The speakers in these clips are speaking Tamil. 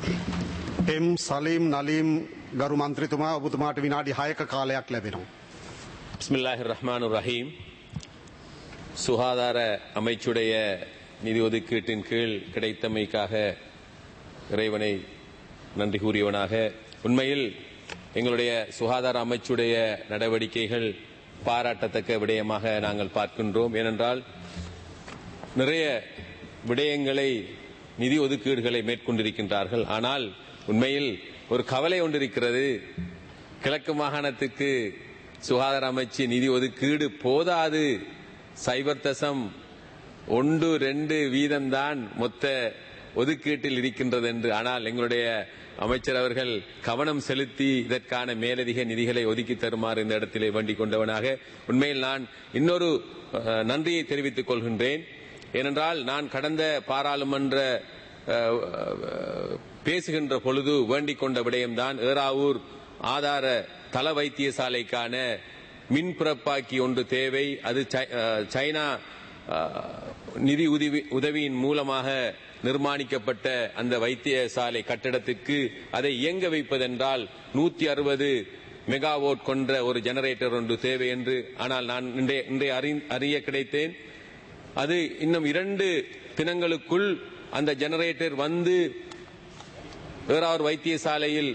එම් සලීම් නලීම් ගරු මන්ත්‍රතුමා ඔබතුමාට විනාඩි හයක කාලයක් ලැබෙනවා. பிஸ்மில்லாஹி ரஹ்மான் ரஹீம் சுகாதார அமைச்சுடைய நிதி ஒதுக்கீட்டின் கீழ் கிடைத்தமைக்காக இறைவனை நன்றி கூறியவனாக உண்மையில் எங்களுடைய சுகாதார அமைச்சுடைய நடவடிக்கைகள் பாராட்டத்தக்க விடயமாக நாங்கள் பார்க்கின்றோம் ஏனென்றால் நிறைய விடயங்களை நிதி ஒதுக்கீடுகளை மேற்கொண்டிருக்கின்றார்கள் ஆனால் உண்மையில் ஒரு கவலை ஒன்றிருக்கிறது கிழக்கு மாகாணத்துக்கு சுகாதார அமைச்சு நிதி ஒதுக்கீடு போதாது சைபர் தசம் ஒன்று ரெண்டு வீதம்தான் மொத்த ஒதுக்கீட்டில் இருக்கின்றது என்று ஆனால் எங்களுடைய அமைச்சர் அவர்கள் கவனம் செலுத்தி இதற்கான மேலதிக நிதிகளை ஒதுக்கி தருமாறு இந்த இடத்திலே வேண்டிக் கொண்டவனாக உண்மையில் நான் இன்னொரு அஹ், நன்றியை தெரிவித்துக் கொள்கின்றேன் ஏனென்றால் நான் கடந்த பாராளுமன்ற அஹ், அஹ், பேசுகின்ற பொழுது வேண்டிக் கொண்ட விடயம்தான் ஏறாவூர் ஆதார தள வைத்தியசாலைக்கான மின் பிறப்பாக்கி ஒன்று தேவை அது சை- அஹ், சைனா அஹ், நிதி உதவி உதவியின் மூலமாக நிர்மாணிக்கப்பட்ட அந்த வைத்தியசாலை கட்டடத்திற்கு அதை இயங்க வைப்பதென்றால் நூத்தி அறுபது மெகாவோட் கொண்ட ஒரு ஜெனரேட்டர் ஒன்று தேவை என்று ஆனால் நான் இன்றைய இன்றைய அறி- அறிய கிடைத்தேன் அது இன்னும் இரண்டு தினங்களுக்குள் அந்த ஜெனரேட்டர் வந்து வேறாவர் வைத்தியசாலையில்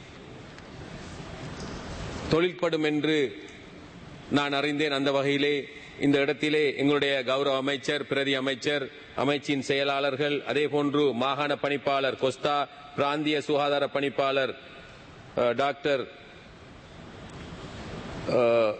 தொழில்படும் என்று நான் அறிந்தேன் அந்த வகையிலே இந்த இடத்திலே எங்களுடைய கௌரவ அமைச்சர் பிரதி அமைச்சர் அமைச்சின் செயலாளர்கள் அதே போன்று மாகாண பணிப்பாளர் கொஸ்தா பிராந்திய சுகாதார பணிப்பாளர் அஹ், டாக்டர் அஹ்,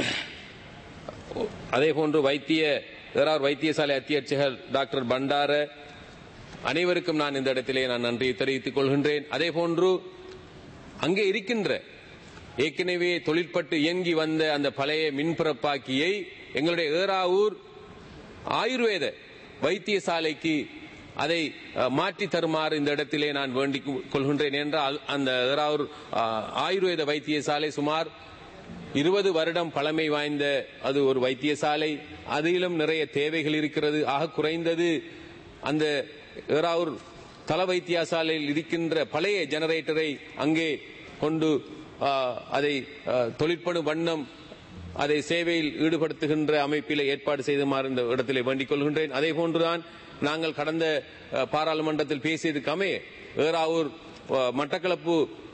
அதே போன்று வைத்திய வேறார் வைத்தியசாலை அத்தியட்சகர் டாக்டர் பண்டார அனைவருக்கும் நான் இந்த இடத்திலே நான் நன்றியை தெரிவித்துக் கொள்கின்றேன் அதே போன்று அங்கே இருக்கின்ற ஏற்கனவே தொழிற்பட்டு இயங்கி வந்த அந்த பழைய மின்பிறப்பாக்கியை எங்களுடைய ஏறாவூர் ஆயுர்வேத வைத்தியசாலைக்கு அதை அஹ், மாற்றி தருமாறு இந்த இடத்திலே நான் வேண்டிக் கொள்கின்றேன் என்றால் அந்த ஏறாவூர் அஹ், ஆயுர்வேத வைத்தியசாலை சுமார் இருபது வருடம் பழமை வாய்ந்த அது ஒரு வைத்தியசாலை அதிலும் நிறைய தேவைகள் இருக்கிறது ஆக குறைந்தது அந்த ஏறாவூர் தல வைத்தியசாலையில் இருக்கின்ற பழைய ஜெனரேட்டரை அங்கே கொண்டு ஆ, அதை ஆ, தொழிற்படு வண்ணம் அதை சேவையில் ஈடுபடுத்துகின்ற அமைப்பிலே ஏற்பாடு செய்துமாறு இந்த இடத்திலே வேண்டிக் கொள்கின்றேன் அதே போன்றுதான் நாங்கள் கடந்த ஆ, பாராளுமன்றத்தில் பேசியதுக்கு ஏறாவூர் ஆ, மட்டக்களப்பு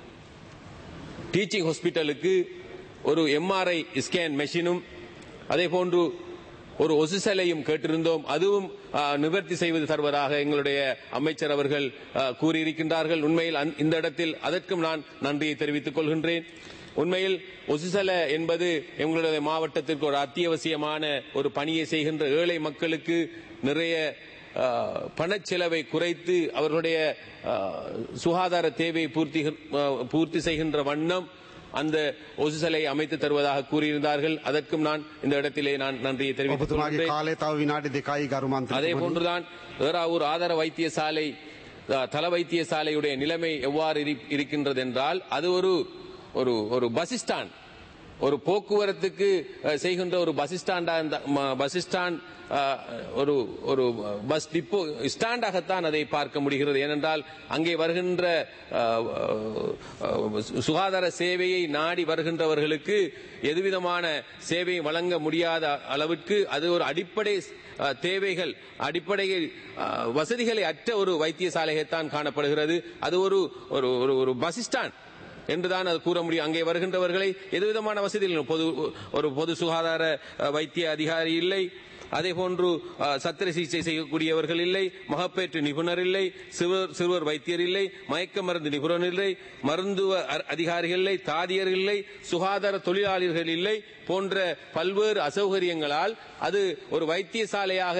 டீச்சிங் ஹாஸ்பிட்டலுக்கு ஒரு எம்ஆர்ஐ ஸ்கேன் மெஷினும் அதே போன்று ஒரு ஒசிசலையும் கேட்டிருந்தோம் அதுவும் ஆ, நிவர்த்தி செய்வது தருவதாக எங்களுடைய அமைச்சர் அவர்கள் ஆ, கூறியிருக்கின்றார்கள் உண்மையில் அந்த- இந்த இடத்தில் அதற்கும் நான் நன்றியை தெரிவித்துக் கொள்கின்றேன் உண்மையில் ஒசிசல என்பது எங்களுடைய மாவட்டத்திற்கு ஒரு அத்தியாவசியமான ஒரு பணியை செய்கின்ற ஏழை மக்களுக்கு நிறைய ஆ, பணச்செலவை குறைத்து அவர்களுடைய ஆ, சுகாதார தேவையை பூர்த்தி ஆ, பூர்த்தி செய்கின்ற வண்ணம் அந்த ஒசுசலை அமைத்து தருவதாக கூறியிருந்தார்கள் அதற்கும் நான் இந்த இடத்திலே நான் நன்றியை தெரிவித்துக் ඔබතුමාගේ கொள்கிறேன் කාලේ තව විනාඩි දෙකයි ගරු அதே මන්ත්‍රතුමනි. போன்றுதான் ஏறாவூர் ஆதார வைத்தியசாலை அஹ், தல வைத்தியசாலையுடைய நிலைமை எவ்வாறு இரு- இருக்கின்றது என்றால் அது ஒரு ஒரு ஒரு பஸ் ஸ்டாண்ட் ஒரு போக்குவரத்துக்கு அஹ், செய்கின்ற ஒரு பஸ் ஸ்டாண்டா இருந்தா- ம- பஸ் ஸ்டாண்ட் அஹ், ஒரு ஒரு பஸ் டிப்போ ஸ்டாண்டாகத்தான் அதை பார்க்க முடிகிறது ஏனென்றால் அங்கே வருகின்ற அஹ், அஹ், சுகாதார சேவையை நாடி வருகின்றவர்களுக்கு எதுவிதமான சேவை வழங்க முடியாத அளவிற்கு அது ஒரு அடிப்படை அஹ், தேவைகள் அடிப்படை அஹ், வசதிகளை அற்ற ஒரு வைத்தியசாலையைத்தான் காணப்படுகிறது அது ஒரு ஒரு ஒரு- ஒரு பஸ் ஸ்டாண்ட் என்றுதான் அது கூற முடியும் அங்கே வருகின்றவர்களை எதுவிதமான வசதிகள் இல்லை. பொது ஒரு பொது சுகாதார அஹ், வைத்திய அதிகாரி இல்லை அதே போன்று அஹ், சத்திர சிகிச்சை செய்யக்கூடியவர்கள் இல்லை மகப்பேற்று நிபுணர் இல்லை சிறுவர் சிறுவர் வைத்தியர் இல்லை மயக்க மருந்து நிபுணர் இல்லை மருத்துவ அ- அதிகாரிகள் இல்லை தாதியர்கள் இல்லை சுகாதார தொழிலாளர்கள் இல்லை போன்ற பல்வேறு அசௌகரியங்களால் அது ஒரு வைத்தியசாலையாக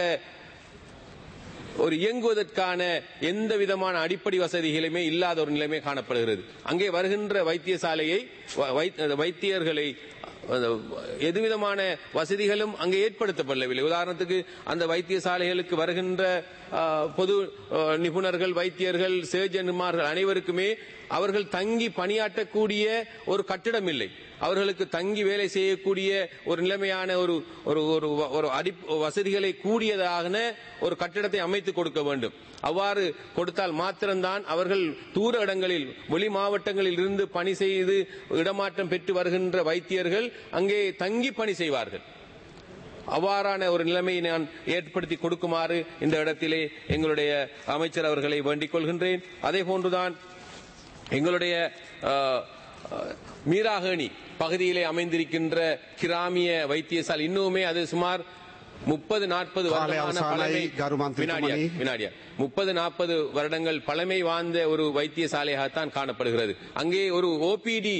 ஒரு இயங்குவதற்கான எந்த விதமான அடிப்படை வசதிகளுமே இல்லாத ஒரு நிலைமை காணப்படுகிறது அங்கே வருகின்ற வைத்தியசாலையை வ- வை- வைத்தியர்களை அந்த எதுவிதமான வசதிகளும் அங்கே ஏற்படுத்தப்படவில்லை உதாரணத்துக்கு அந்த வைத்தியசாலைகளுக்கு வருகின்ற ஆ, பொது ஆ, நிபுணர்கள் வைத்தியர்கள் சர்ஜன்மார்கள் அனைவருக்குமே அவர்கள் தங்கி பணியாற்றக்கூடிய ஒரு கட்டிடம் இல்லை அவர்களுக்கு தங்கி வேலை செய்யக்கூடிய ஒரு நிலைமையான ஒரு ஒரு ஒரு வ- ஒரு அடி வசதிகளை கூடியதான ஒரு கட்டிடத்தை அமைத்து கொடுக்க வேண்டும் அவ்வாறு கொடுத்தால் மாத்திரம்தான் அவர்கள் தூர இடங்களில் வெளி மாவட்டங்களில் இருந்து பணி செய்து இடமாற்றம் பெற்று வருகின்ற வைத்தியர்கள் அங்கே தங்கி பணி செய்வார்கள் அவ்வாறான ஒரு நிலைமையை நான் ஏற்படுத்தி கொடுக்குமாறு இந்த இடத்திலே எங்களுடைய அமைச்சர் அவர்களை வேண்டிக் கொள்கின்றேன் அதே போன்றுதான் எங்களுடைய அஹ், அஹ், மீராகணி பகுதியிலே அமைந்திருக்கின்ற கிராமிய வைத்தியசாலை இன்னுமே அது சுமார் முப்பது நாற்பது காலை வருடமான அவசானை பழமை கரு மந்திரி வினாடியா துமணி. வினாடியா முப்பது நாற்பது வருடங்கள் பழமை வாய்ந்த ஒரு வைத்தியசாலையாகத்தான் காணப்படுகிறது அங்கே ஒரு ஓபிடி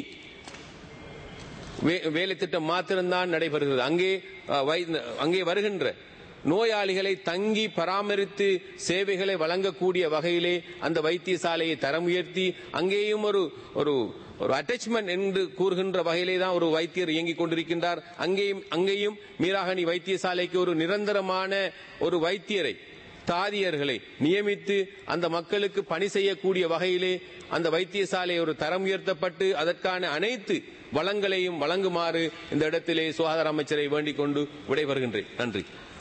வே- வேலை திட்டம் மாத்திரம்தான் நடைபெறுகிறது அங்கே அஹ், வை- அங்கே வருகின்ற நோயாளிகளை தங்கி பராமரித்து சேவைகளை வழங்கக்கூடிய வகையிலே அந்த வைத்தியசாலையை தரம் உயர்த்தி அங்கேயும் ஒரு ஒரு ஒரு அட்டாச்மெண்ட் என்று கூறுகின்ற வகையிலே தான் ஒரு வைத்தியர் இயங்கிக் கொண்டிருக்கின்றார் அங்கேயும் அங்கேயும் மீராகனி வைத்தியசாலைக்கு ஒரு நிரந்தரமான ஒரு வைத்தியரை தாதியர்களை நியமித்து அந்த மக்களுக்கு பணி செய்யக்கூடிய வகையிலே அந்த வைத்தியசாலை ஒரு தரம் உயர்த்தப்பட்டு அதற்கான அனைத்து வளங்களையும் வழங்குமாறு இந்த இடத்திலே சுகாதார அமைச்சரை வேண்டிக் கொண்டு விடைபெறுகின்றேன் நன்றி